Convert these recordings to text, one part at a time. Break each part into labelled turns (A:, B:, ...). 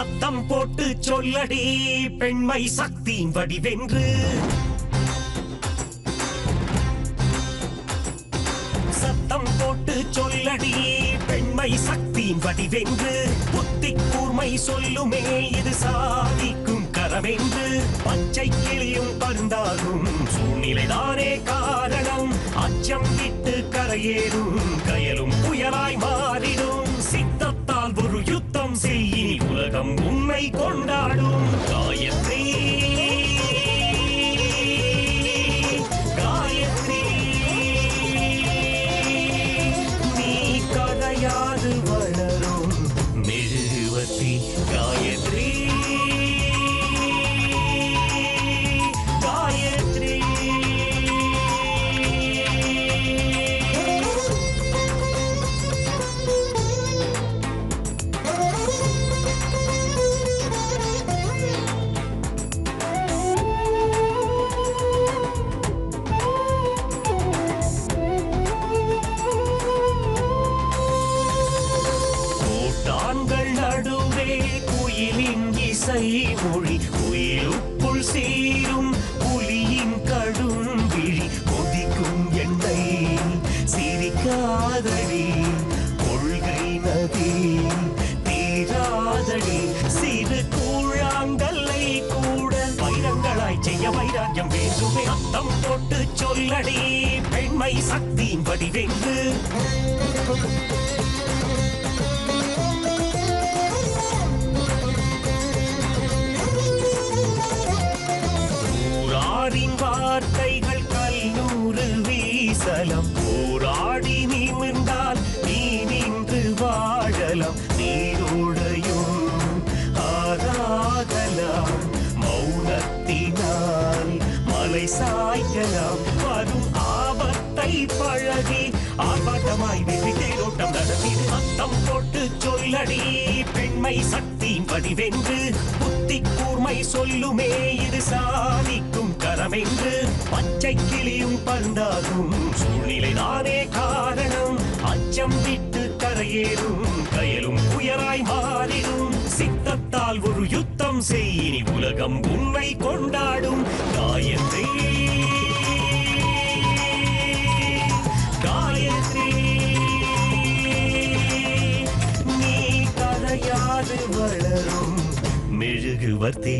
A: சத்தம் போட்டு சொல்லடி பெண்மை சக்தி வடிவென்று சத்தம் போட்டு சொல்லடி பெண்மை சக்தி வடிவென்று புத்தி கூர்மை சொல்லுமே இது சாதிக்கும் கரமென்று பச்சை கிளியும் பருந்தாகும் சூழ்நிலைதானே காரணம் அச்சம் விட்டு கரையேறும் கயலும் புயலாய் மாறிடும் சித்தத்தால் ஒரு யுத்தம் செய்யினி உலகம் உண்மை கொண்டாடும் காயத்ரி காயத்ரி நீ கதையாது வளரும் மெழுகுவத்தி காயத்ரி காயத்ரி கோட்டான்கள் நடுவே குயிலின் இசை மொழி குயிலுக்குள் சீரும் புலியின் கடும் விழி கொதிக்கும் எண்ணெய் சிரிக்காதடி கொள்கை நதி தீராதடி சிறு கூழாங்கல்லை கூட வைரங்களாய் செய்ய வைராக்கியம் வேண்டுமே அத்தம் போட்டு சொல்லடி பெண்மை சக்தி வடிவென்று ஊராரின் வார்த்தைகள் கல்லூறு வீசலம் போராடி நிமிர்ந்தால் நீ நின்று வாழலாம் நீரோடையும் ஆராகலாம் மௌனத்தினால் மலை சாய்க்கலாம் வரும் ஆபத்தை பழகி ஆர்ப்பாட்டமாய் வெற்றி தேரோட்டம் நடத்திடு சத்தம் போட்டு சொல்லடி பெண்மை சக்தி வடிவென்று புத்தி கூர்மை சொல்லுமே இது சாதிக்கும் கரமென்று பச்சை கிளியும் பந்தாகும் சூழ்நிலைதானே காரணம் அச்சம் விட்டு கரையேறும் கயலும் புயலாய் மாறிடும் சித்தத்தால் ஒரு யுத்தம் செய்யினி உலகம் உண்மை கொண்டாடும் காயத்ரி காயத்ரி நீ கரையாது வளரும் மெழுகுவர்த்தி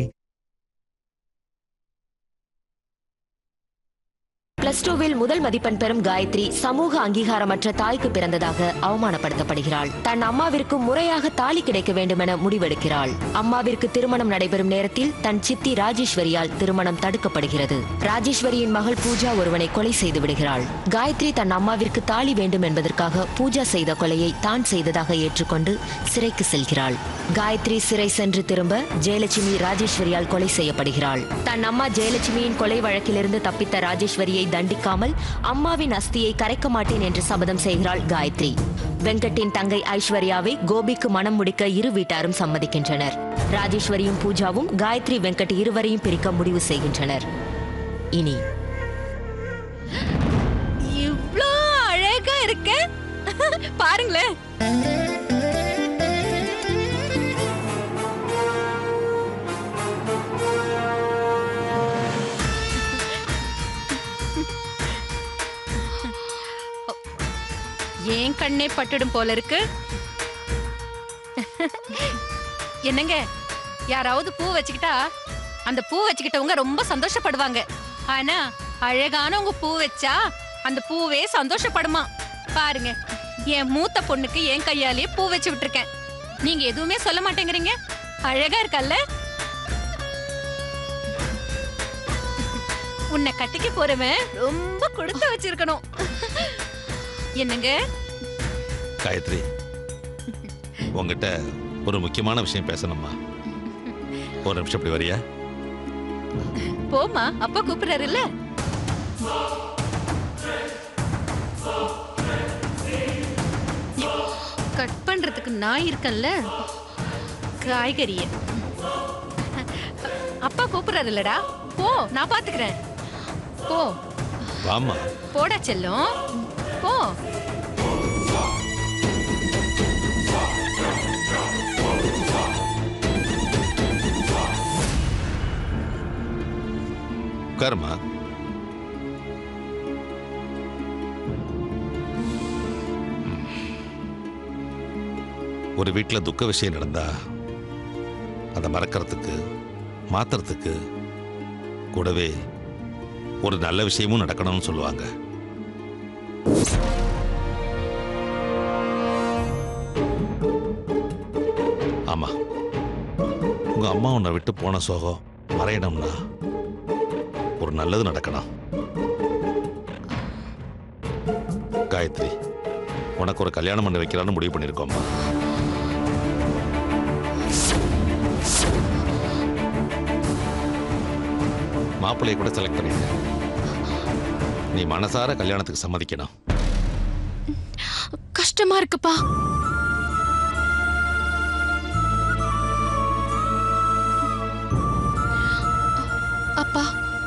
B: பிளஸ் டூவில் முதல் மதிப்பெண் பெறும் காயத்ரி சமூக அங்கீகாரமற்ற தாய்க்கு பிறந்ததாக அவமானப்படுத்தப்படுகிறாள் தன் அம்மாவிற்கு முறையாக தாலி கிடைக்க வேண்டுமென முடிவெடுக்கிறாள் அம்மாவிற்கு திருமணம் நடைபெறும் நேரத்தில் தன் சித்தி ராஜேஸ்வரியால் திருமணம் தடுக்கப்படுகிறது ராஜேஸ்வரியின் மகள் பூஜா ஒருவனை கொலை செய்து விடுகிறாள் காயத்ரி தன் அம்மாவிற்கு தாலி வேண்டும் என்பதற்காக பூஜா செய்த கொலையை தான் செய்ததாக ஏற்றுக்கொண்டு சிறைக்கு செல்கிறாள் காயத்ரி சிறை சென்று திரும்ப ஜெயலட்சுமி ராஜேஸ்வரியால் கொலை செய்யப்படுகிறாள் தன் அம்மா ஜெயலட்சுமியின் கொலை வழக்கிலிருந்து தப்பித்த ராஜேஸ்வரியை தண்டிக்காமல் அம்மாவின் அஸ்தியை கரைக்க மாட்டேன் என்று சபதம் செய்கிறாள் காயத்ரி வெங்கட்டின் தங்கை ஐஸ்வர்யாவை கோபிக்கு மனம் முடிக்க இரு வீட்டாரும் சம்மதிக்கின்றனர் ராஜேஸ்வரியும் பூஜாவும் காயத்ரி வெங்கட் இருவரையும் பிரிக்க முடிவு செய்கின்றனர் இனி
C: இவ்ளோ அழகா இருக்க பாருங்களேன் ஏன் கண்ணே பட்டுடும் போல இருக்கு என்னங்க யாராவது பூ வச்சுக்கிட்டா அந்த பூ வச்சுக்கிட்டவங்க ரொம்ப சந்தோஷப்படுவாங்க ஆனா அழகான உங்க பூ வச்சா அந்த பூவே சந்தோஷப்படுமா பாருங்க என் மூத்த பொண்ணுக்கு என் கையாலேயே பூ வச்சு விட்டுருக்கேன் நீங்க எதுவுமே சொல்ல மாட்டேங்கிறீங்க அழகா இருக்கல்ல உன்னை கட்டிக்க போறவன் ரொம்ப கொடுத்து வச்சிருக்கணும் என்னங்க
D: காயத்ரி உங்ககிட்ட ஒரு முக்கியமான விஷயம் பேசணும்மா ஒரு நிமிஷம் இப்படி வரியா
C: போமா அப்பா கூப்பிடுறாருல்ல கட் பண்றதுக்கு நான் இருக்கேன்ல காய்கறிய அப்பா கூப்பிடுறாருல்லடா போ நான் பாத்துக்கிறேன் போ
D: வாம்மா
C: போடா செல்லம் போ
D: உட்காருமா ம். ஒரு வீட்டில் துக்க விஷயம் நடந்தா அதை மறக்கிறதுக்கு மாத்துறதுக்கு கூடவே ஒரு நல்ல விஷயமும் நடக்கணும்னு சொல்லுவாங்க ஆமா உங்க அம்மா உன்னை விட்டு போன சோகம் மறையணும்னா ஒரு நல்லது நடக்கணும் காயத்ரி உனக்கு ஒரு கல்யாணம் பண்ணி வைக்கலான்னு முடிவு பண்ணியிருக்கோம்மா மாப்பிள்ளையை கூட செலக்ட் பண்ணிட்டேன் நீ மனசார கல்யாணத்துக்கு சம்மதிக்கணும்
E: கஷ்டமா இருக்குப்பா அப்பா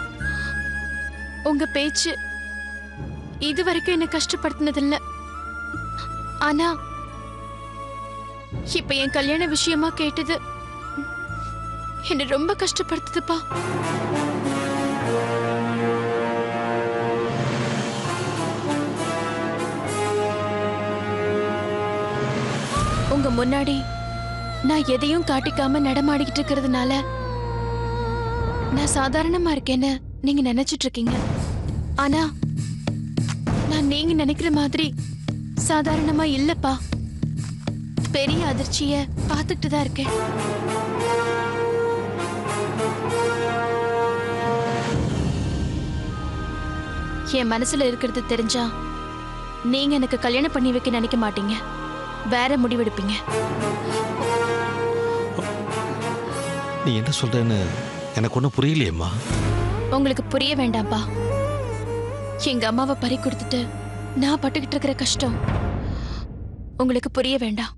E: உங்க பேச்சு இது வரைக்கும் என்ன கஷ்டப்படுத்தினதில்ல ஆனா இப்ப என் கல்யாண விஷயமா கேட்டது என்ன ரொம்ப கஷ்டப்படுத்துதுப்பா உங்க முன்னாடி நான் எதையும் காட்டிக்காம நடமாடிக்கிட்டு இருக்கிறதுனால நான் சாதாரணமா இருக்கேன்னு நீங்க நினைச்சிட்டு இருக்கீங்க ஆனா நான் நீங்க நினைக்கிற மாதிரி சாதாரணமா இல்லப்பா பெரிய அதிர்ச்சிய பார்த்துக்கிட்டு தான் இருக்கேன் என் மனசுல இருக்கிறது தெரிஞ்சா நீங்க எனக்கு கல்யாணம் பண்ணி வைக்க நினைக்க மாட்டீங்க வேற முடிவெடுப்பீங்க
D: நீ என்ன சொல்றேன்னு எனக்கு ஒன்றும் புரியலையேம்மா
E: உங்களுக்கு புரிய வேண்டாம்ப்பா எங்க அம்மாவை பறி கொடுத்துட்டு நான் பட்டுக்கிட்டு இருக்கிற கஷ்டம் உங்களுக்கு புரிய வேண்டாம்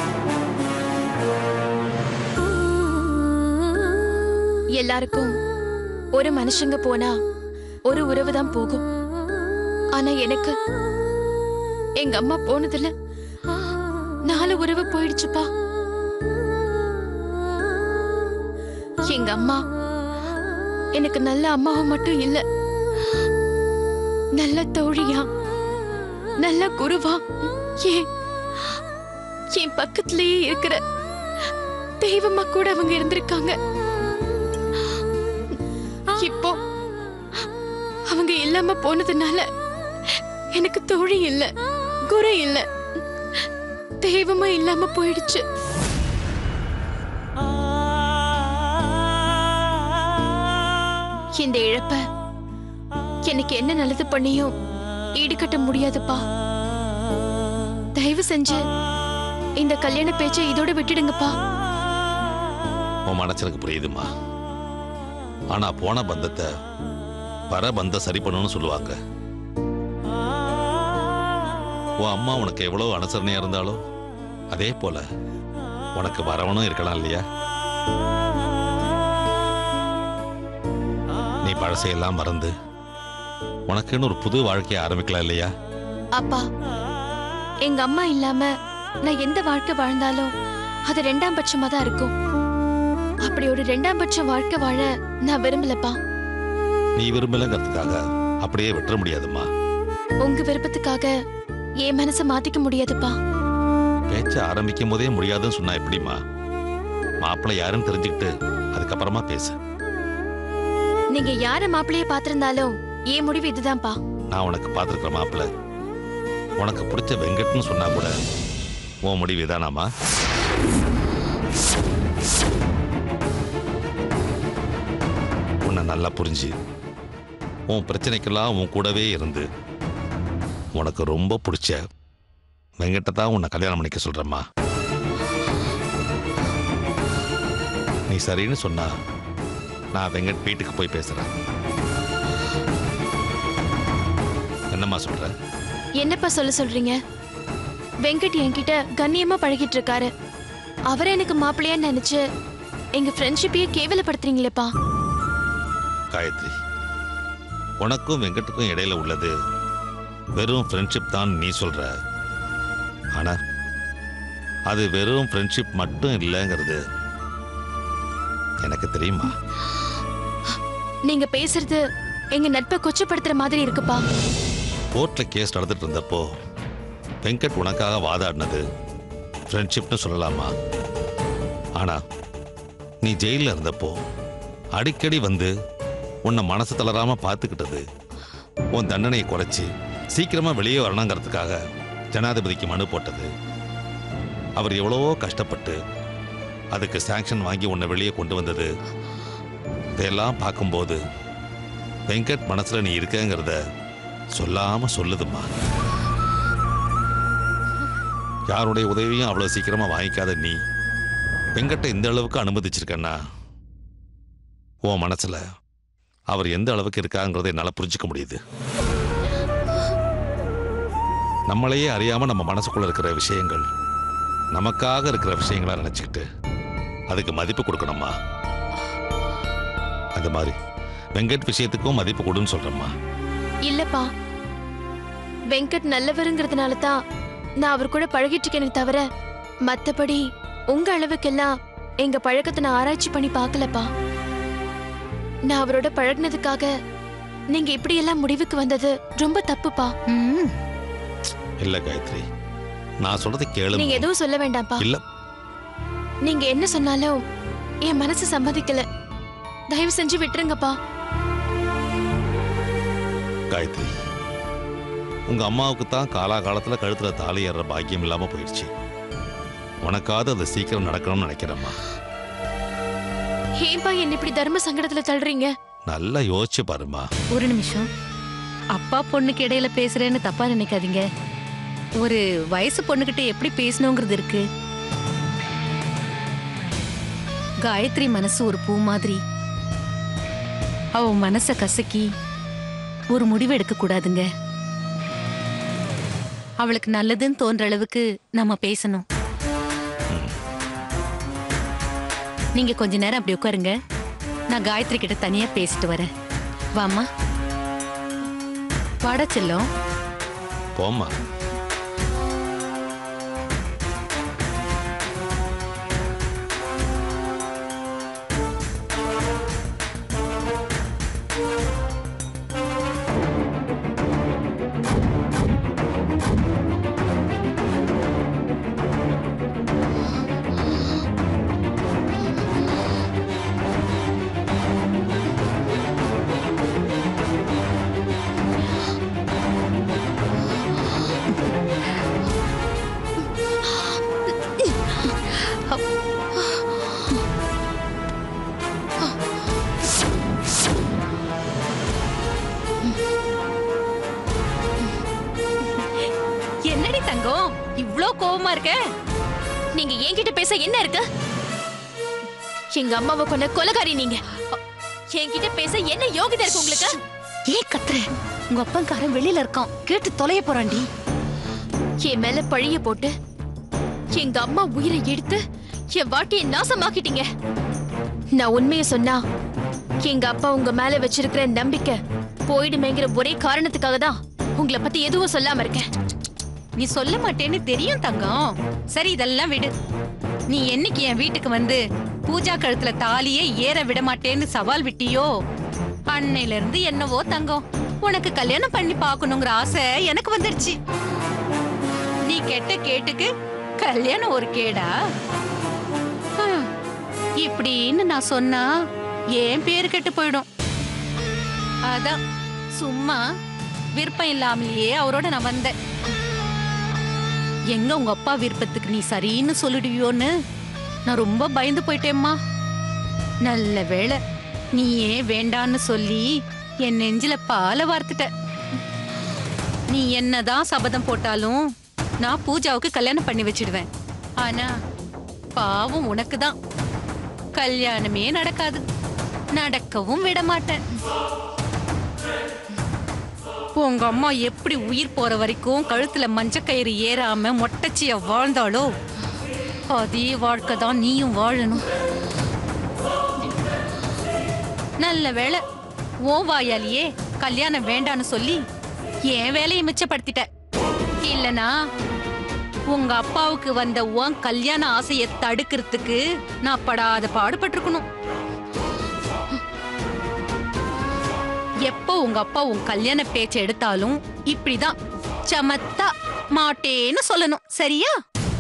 E: எல்லாருக்கும் ஒரு மனுஷங்க போனா ஒரு உறவு தான் போகும் ஆனா எனக்கு எங்க அம்மா போனதுல நாலு உறவு போயிடுச்சுப்பா எங்க அம்மா எனக்கு நல்ல அம்மாவை மட்டும் இல்ல நல்ல தோழியா நல்ல குருவா ஏன் என் பக்கத்திலேயே இருக்கிற தெய்வமா கூட அவங்க இருந்திருக்காங்க இப்போ அவங்க இல்லாம போனதுனால எனக்கு தோழி இல்ல குரு இல்ல தெய்வமா இல்லாம போயிடுச்சு இந்த இழப்ப எனக்கு என்ன நல்லது பண்ணியும் ஈடுகட்ட முடியாதுப்பா தயவு செஞ்சு இந்த கல்யாண பேச்சை இதோட விட்டுடுங்கப்பா
D: உன் மனசு எனக்கு புரியுதுமா ஆனா போன பந்தத்தை வர பந்தம் சரி பண்ணணும்னு சொல்லுவாங்க உன் அம்மா உனக்கு எவ்வளவு அனுசரணையா இருந்தாலும் அதே போல உனக்கு வரவனும் இருக்கலாம் இல்லையா நீ பழசையெல்லாம் மறந்து உனக்குன்னு ஒரு புது வாழ்க்கையை ஆரம்பிக்கலாம் இல்லையா
E: அப்பா எங்க அம்மா இல்லாம நான் எந்த வாழ்க்கை வாழ்ந்தாலும் அது ரெண்டாம் பட்சமா தான் இருக்கும் அப்படி ஒரு ரெண்டாம் பட்சம் வாழ்க்கை வாழ நான் விரும்பலப்பா
D: நீ விரும்பலங்கிறதுக்காக அப்படியே விட்டுற முடியாதும்மா
E: உங்க விருப்பத்துக்காக என் மனசை மாத்திக்க முடியாதுப்பா
D: பேச்ச ஆரம்பிக்கும் போதே முடியாதுன்னு சொன்னா எப்படிம்மா மாப்பிள்ளை யாருன்னு தெரிஞ்சுக்கிட்டு அதுக்கப்புறமா பேசு
E: நீங்க யார மாப்பிள்ளைய பாத்திருந்தாலும் என் முடிவு இதுதான்ப்பா
D: நான் உனக்கு பார்த்துருக்குற மாப்பிள்ளை உனக்கு பிடிச்ச வெங்கட்னு சொன்னா கூட உன் முடிவு இதானாமா உன்னை நல்லா புரிஞ்சு உன் பிரச்சனைக்கெல்லாம் உன் கூடவே இருந்து உனக்கு ரொம்ப பிடிச்ச வெங்கட்டை தான் உன்னை கல்யாணம் பண்ணிக்க சொல்றேம்மா நீ சரின்னு சொன்னா நான் வெங்கட் வீட்டுக்கு போய் பேசுறேன் என்னம்மா சொல்ற
E: என்னப்பா சொல்ல சொல்றீங்க வெங்கட் என்கிட்ட கண்ணியமா பழகிட்டு இருக்காரு அவரை எனக்கு மாப்பிள்ளையா நினைச்சு எங்க ஃப்ரெண்ட்ஷிப்பையே கேவலப்படுத்துறீங்களேப்பா
D: காயத்ரி உனக்கும் வெங்கட்டுக்கும் இடையில உள்ளது வெறும் ஃப்ரெண்ட்ஷிப் தான் நீ சொல்ற ஆனா அது வெறும் ஃப்ரெண்ட்ஷிப் மட்டும் இல்லைங்கிறது எனக்கு தெரியுமா
E: நீங்க பேசுறது எங்க நட்பை கொச்சப்படுத்துற மாதிரி இருக்குப்பா
D: கோர்ட்ல கேஸ் நடந்துட்டு இருந்தப்போ வெங்கட் உனக்காக வாதாடினது ஃப்ரெண்ட்ஷிப்னு சொல்லலாமா ஆனா நீ ஜெயிலில் இருந்தப்போ அடிக்கடி வந்து உன்னை மனசு தளராம பார்த்துக்கிட்டது உன் தண்டனையை குறைச்சி சீக்கிரமா வெளியே வரணுங்கிறதுக்காக ஜனாதிபதிக்கு மனு போட்டது அவர் எவ்வளவோ கஷ்டப்பட்டு அதுக்கு சாங்ஷன் வாங்கி உன்னை வெளியே கொண்டு வந்தது இதையெல்லாம் பார்க்கும்போது வெங்கட் மனசுல நீ இருக்கங்கிறத சொல்லாம சொல்லுதுமா யாருடைய உதவியும் அவ்வளவு சீக்கிரமா வாங்கிக்காத நீ வெங்கட்டை இந்த அளவுக்கு அனுமதிச்சிருக்கன்னா உன் மனசுல அவர் எந்த அளவுக்கு இருக்காங்கிறத என்னால புரிஞ்சுக்க முடியுது நம்மளையே அறியாம நம்ம மனசுக்குள்ள இருக்கிற விஷயங்கள் நமக்காக இருக்கிற விஷயங்களா நினைச்சுக்கிட்டு அதுக்கு மதிப்பு கொடுக்கணுமா அந்த மாதிரி வெங்கட் விஷயத்துக்கும் மதிப்பு கொடுன்னு சொல்றேம்மா
E: இல்லப்பா வெங்கட் நல்லவருங்கிறதுனால தான் நான் அவர் கூட பழகிட்டு இருக்கேனே தவிர மத்தபடி உங்க அளவுக்கெல்லாம் எங்க பழக்கத்தை நான் ஆராய்ச்சி பண்ணி பார்க்கலப்பா நான் அவரோட பழகுனதுக்காக நீங்க இப்படி எல்லாம் முடிவுக்கு வந்தது ரொம்ப தப்புப்பா
C: ம்,
D: இல்ல காயத்ரி நான் சொல்றதை கேளு
E: நீங்க எதுவும் சொல்ல வேண்டாம்ப்பா
D: இல்ல
E: நீங்க என்ன சொன்னாலும் என் மனசு சம்மதிக்கல தயவு செஞ்சு விட்டுருங்கப்பா
D: காயத்ரி உங்க அம்மாவுக்கு தான் காலாகாலத்துல கழுத்துல தாலி ஏறுற பாக்கியம் இல்லாம போயிடுச்சு உனக்காவது அது சீக்கிரம் நடக்கணும்னு நினைக்கிறேம்மா
E: ஏன்பா என்ன இப்படி தர்ம சங்கடத்துல தள்ளுறீங்க
D: நல்லா யோசிச்சு பாருமா
C: ஒரு நிமிஷம் அப்பா பொண்ணுக்கு இடையில பேசுறேன்னு தப்பா நினைக்காதீங்க ஒரு வயசு பொண்ணுகிட்ட எப்படி பேசணுங்கிறது இருக்கு காயத்ரி மனசு ஒரு பூ மாதிரி அவ மனச கசக்கி ஒரு முடிவு எடுக்க கூடாதுங்க அவளுக்கு நல்லதுன்னு தோன்ற அளவுக்கு நம்ம பேசணும் நீங்க கொஞ்ச நேரம் அப்படி உட்காருங்க நான் காயத்ரி கிட்ட தனியா பேசிட்டு வரேன் வாம்மா வாடா செல்லம்
D: போம்மா
C: என்னடி தங்கம் இவ்ளோ கோவமா இருக்க
E: நீங்க என்கிட்ட பேச என்ன இருக்கு எங்க அம்மாவை கொண்ட கொலகாரி நீங்க என்கிட்ட பேச என்ன யோகிதை இருக்கு உங்களுக்கு
C: ஏன் கத்துற உங்க அப்பன்காரன் வெளியில இருக்கான் கேட்டு தொலைய போறான்டி
E: என் மேல பழிய போட்டு எங்க அம்மா உயிரை எடுத்து என் வாழ்க்கையை நாசமாக்கிட்டீங்க நான் உண்மையை சொன்னா எங்க அப்பா உங்க மேல வச்சிருக்கிற நம்பிக்கை போயிடுமேங்கிற ஒரே காரணத்துக்காக தான் உங்களை பத்தி எதுவும் சொல்லாம இருக்கேன்
C: நீ சொல்ல மாட்டேன்னு தெரியும் தங்கம் சரி இதெல்லாம் விடு நீ என்னைக்கு என் வீட்டுக்கு வந்து பூஜா கழுத்துல தாலியே ஏற விட மாட்டேன்னு சவால் விட்டியோ அன்னையில இருந்து என்னவோ தங்கம் உனக்கு கல்யாணம் பண்ணி பார்க்கணுங்கிற ஆசை எனக்கு வந்துடுச்சு நீ கெட்ட கேட்டுக்கு கல்யாணம் ஒரு கேடா ஹம், இப்படின்னு நான் சொன்னா என் பேரு கெட்டு போயிடும் அதான் சும்மா விருப்பம் இல்லாமலேயே அவரோட நான் வந்தேன் எங்க உங்க அப்பா விருப்பத்துக்கு நீ சரின்னு சொல்லிடுவியோன்னு நான் ரொம்ப பயந்து போயிட்டேம்மா நல்ல வேளை நீ ஏன் வேண்டான்னு சொல்லி என் நெஞ்சில பால வார்த்துட்ட நீ என்னதான் சபதம் போட்டாலும் நான் பூஜாவுக்கு கல்யாணம் பண்ணி வச்சிடுவேன் ஆனா பாவம் உனக்கு தான் கல்யாணமே நடக்காது நடக்கவும் விட மாட்டேன் உங்க அம்மா எப்படி உயிர் போற வரைக்கும் கழுத்துல மஞ்சக்கயிறு ஏறாம மொட்டச்சிய வாழ்ந்தாளோ அதே வாழ்க்கை தான் நீயும் வாழணும் நல்ல வேளை ஓ வாயாலியே கல்யாணம் வேண்டான்னு சொல்லி என் வேலையை மிச்சப்படுத்திட்ட இல்லனா உங்க அப்பாவுக்கு வந்த உன் கல்யாண ஆசையை தடுக்கிறதுக்கு நான் படாத பாடுபட்டிருக்கணும் எப்போ உங்க அப்பா உன் கல்யாண பேச்ச எடுத்தாலும் இப்படிதான் சமத்தா மாட்டேன்னு சொல்லணும் சரியா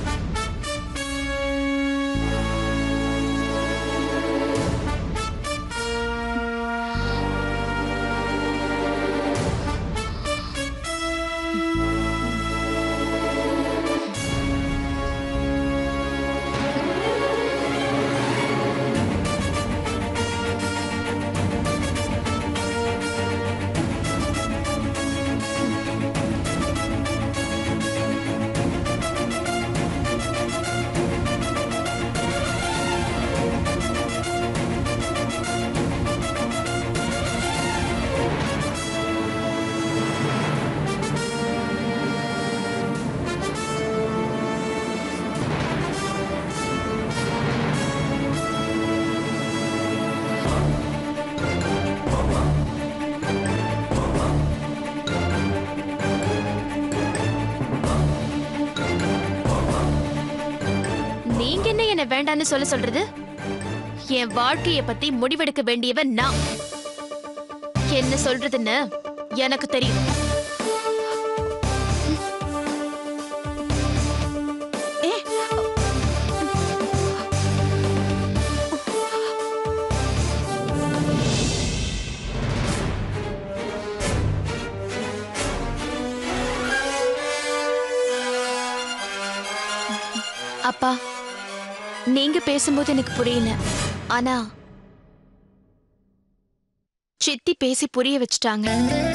E: நீங்க என்ன என்ன வேண்டான்னு சொல்ல சொல்றது என் வாழ்க்கைய பத்தி முடிவெடுக்க வேண்டியவன் நான் என்ன சொல்றதுன்னு எனக்கு தெரியும் அப்பா நீங்க பேசும்போது எனக்கு புரியல ஆனா சித்தி பேசி புரிய வச்சுட்டாங்க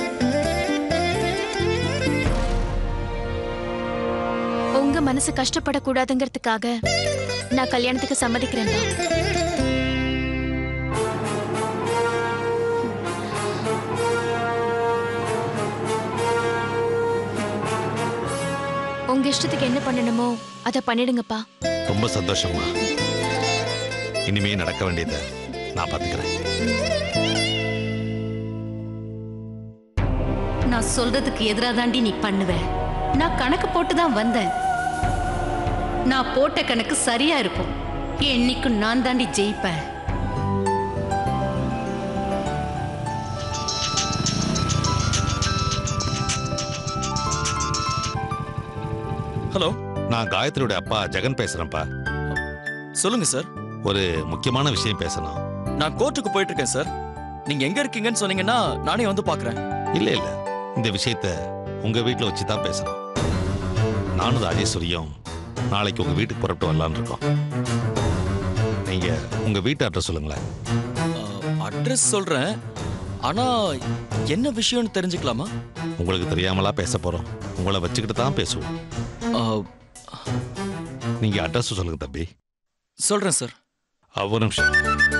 E: உங்க மனசு கஷ்டப்படக்கூடாதுங்கிறதுக்காக நான் கல்யாணத்துக்கு சம்மதிக்கிறேன்பா உங்க இஷ்டத்துக்கு என்ன பண்ணணுமோ அதை பண்ணிடுங்கப்பா
D: ரொம்ப சந்தோஷமா இனிமே நடக்க வேண்டியதை நான் பார்த்துக்கிறேன்
C: நான் சொல்றதுக்கு எதிரா தாண்டி நீ பண்ணுவ நான் கணக்கு போட்டு தான் வந்தேன் நான் போட்ட கணக்கு சரியா இருக்கும் என்னைக்கும் நான் தாண்டி ஜெயிப்பேன்
F: ஹலோ
D: நான் காயத்ரியோட அப்பா ஜெகன் பேசுறேன்ப்பா
F: சொல்லுங்க சார்
D: ஒரு முக்கியமான விஷயம் பேசணும்
F: நான் கோர்ட்டுக்கு போயிட்டு இருக்கேன் சார் நீங்க எங்க இருக்கீங்கன்னு சொன்னீங்கன்னா நானே வந்து பாக்குறேன்
D: இல்ல இல்ல இந்த விஷயத்த உங்க வீட்ல வச்சு தான் பேசணும் நானும் ராஜேஸ்வரியும் நாளைக்கு உங்க வீட்டுக்கு புறப்பட்டு வரலான்னு இருக்கோம் நீங்க உங்க வீட்டு அட்ரஸ் சொல்லுங்களேன்
F: அட்ரஸ் சொல்றேன் ஆனா என்ன விஷயம்னு தெரிஞ்சுக்கலாமா
D: உங்களுக்கு தெரியாமலா பேச போறோம் உங்களை வச்சுக்கிட்டு தான் பேசுவோம்
F: ஆ,
D: நீங்க அட்ரஸ் சொல்லுங்க தம்பி
F: சொல்றேன் சார்
D: அ, ஒரு நிமிஷம்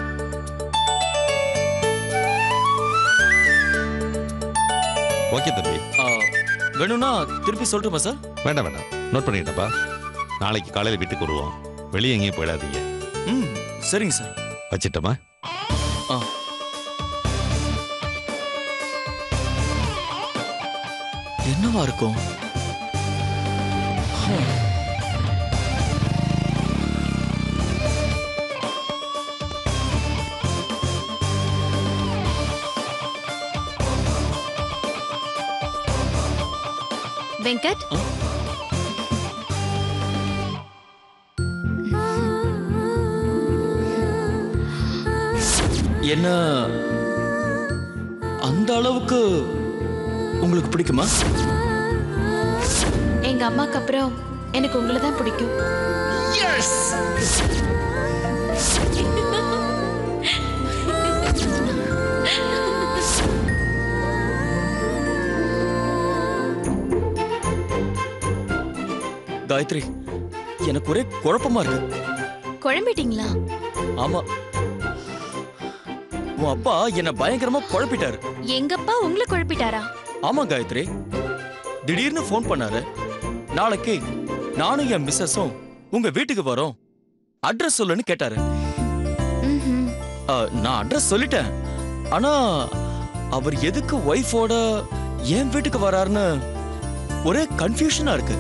D: ஓகே தம்பி
F: ஆ, வேணும்னா திருப்பி சொல்லட்டுமா சார்
D: வேண்டாம் வேண்டாம் நோட் பண்ணிக்கிட்டப்பா நாளைக்கு காலையில் வீட்டுக்கு வருவோம் வெளியே எங்கேயும் போயிடாதீங்க
F: ம் சரிங்க சார்
D: வச்சிட்டமா
F: ஆ என்னவா இருக்கும் ஹம்.
E: வெங்கட்
F: என்ன அந்த அளவுக்கு உங்களுக்கு பிடிக்குமா
E: எங்க அம்மாக்கு அப்புறம் எனக்கு உங்களை தான் பிடிக்கும்
F: காயத்ரி எனக்கு ஒரே குழப்பமா இருக்கு
E: குழம்பிட்டீங்களா
F: ஆமா உன் அப்பா என்ன பயங்கரமா குழப்பிட்டாரு
E: எங்கப்பா உங்களை குழப்பிட்டாரா
F: ஆமா காயத்ரி திடீர்னு ஃபோன் பண்ணாரு நாளைக்கு நானும் என் மிஸ்ஸஸும் உங்க வீட்டுக்கு வரோம் அட்ரஸ் சொல்லுன்னு கேட்டாரு
E: ம்ஹும்.
F: ஆ, நான் அட்ரஸ் சொல்லிட்டேன் ஆனா அவர் எதுக்கு ஒய்ஃபோட என் வீட்டுக்கு வராருன்னு ஒரே கன்ஃபியூஷனா இருக்கு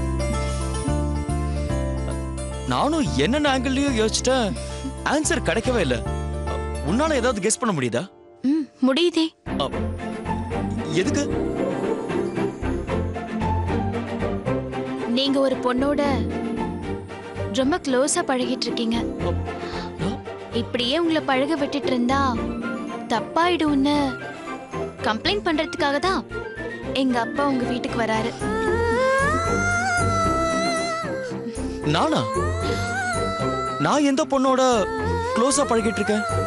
F: நானும் என்னென்ன ஆங்கிள்லயும் யோசிச்சிட்டேன் ஆன்சர் கிடைக்கவே இல்லை உன்னால ஏதாவது கெஸ் பண்ண முடியுதா
E: ம் முடியுதே
F: எதுக்கு
E: நீங்க ஒரு பொண்ணோட ரொம்ப க்ளோஸா பழகிட்டு இருக்கீங்க இப்படியே உங்களை பழக விட்டுட்டு இருந்தா தப்பாயிடும்னு கம்ப்ளைண்ட் பண்றதுக்காக தான் எங்க அப்பா உங்க வீட்டுக்கு வராரு
F: நானா நான் எந்த பொண்ணோட க்ளோஸா பழகிட்டு இருக்கேன்